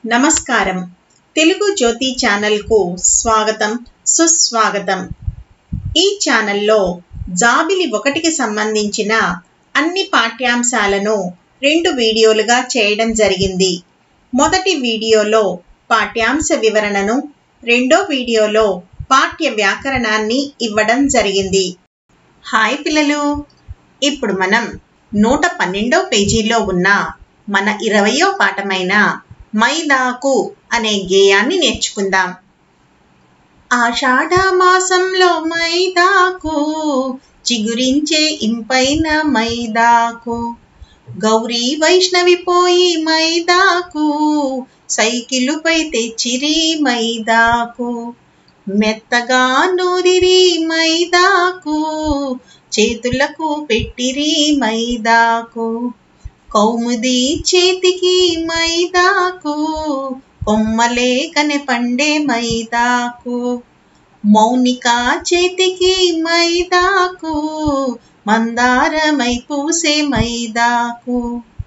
నమస్కారం తెలుగు జ్యోతి ఛానల్కు స్వాగతం సుస్వాగతం ఈ ఛానల్లో జాబిలి ఒకటికి సంబంధించిన అన్ని పాఠ్యాంశాలను రెండు వీడియోలుగా చేయడం జరిగింది మొదటి వీడియోలో పాఠ్యాంశ వివరణను రెండో వీడియోలో పాఠ్య వ్యాకరణాన్ని ఇవ్వడం జరిగింది హాయ్ పిల్లలు ఇప్పుడు మనం నూట పన్నెండో పేజీలో ఉన్న మన ఇరవయో పాఠమైన మైదాకు అనే గేయాన్ని నేర్చుకుందాం ఆషాఢ మాసంలో మైదాకు చిగురించే ఇంపైన మైదాకు గౌరీ వైష్ణవి పోయి మైదాకు సైకిలుపై తెచ్చిరి మైదాకు మెత్తగా నూరిరి మైదాకు చేతులకు పెట్టిరి మైదాకు కౌముది చేతికి మైదాకు కొమ్మలే కనె పండే మైదాకు మౌనిక చేతికి మైదాకు మందారమై పూసే మైదాకు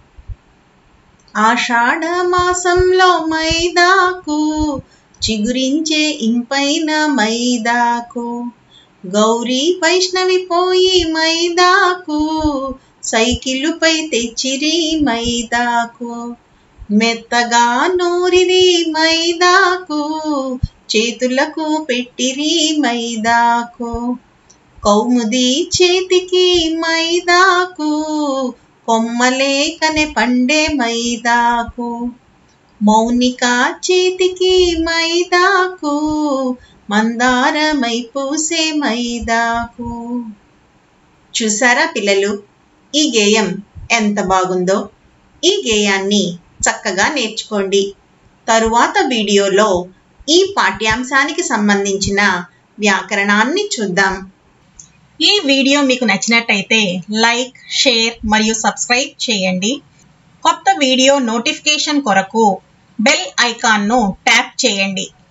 ఆషాఢ మాసంలో మైదాకు చిగురించే ఇంపైన మైదాకు గౌరీ వైష్ణవి పోయి మైదాకు సైకిలుపై తెచ్చిరి మైదాకు మెత్తగా నూరిరి మైదాకు చేతులకు పెట్టిరి మైదాకు కౌముది చేతికి మైదాకు కొమ్మలే కనె పండే మైదాకు మౌనిక చేతికి మైదాకు మందారమై పూసే మైదాకు చూసారా పిల్లలు ఈ గేయం ఎంత బాగుందో ఈ గేయాన్ని చక్కగా నేర్చుకోండి తరువాత వీడియోలో ఈ పాఠ్యాంశానికి సంబంధించిన వ్యాకరణాన్ని చూద్దాం ఈ వీడియో మీకు నచ్చినట్టయితే లైక్ షేర్ మరియు సబ్స్క్రైబ్ చేయండి కొత్త వీడియో నోటిఫికేషన్ కొరకు బెల్ ఐకాన్ను ట్యాప్ చేయండి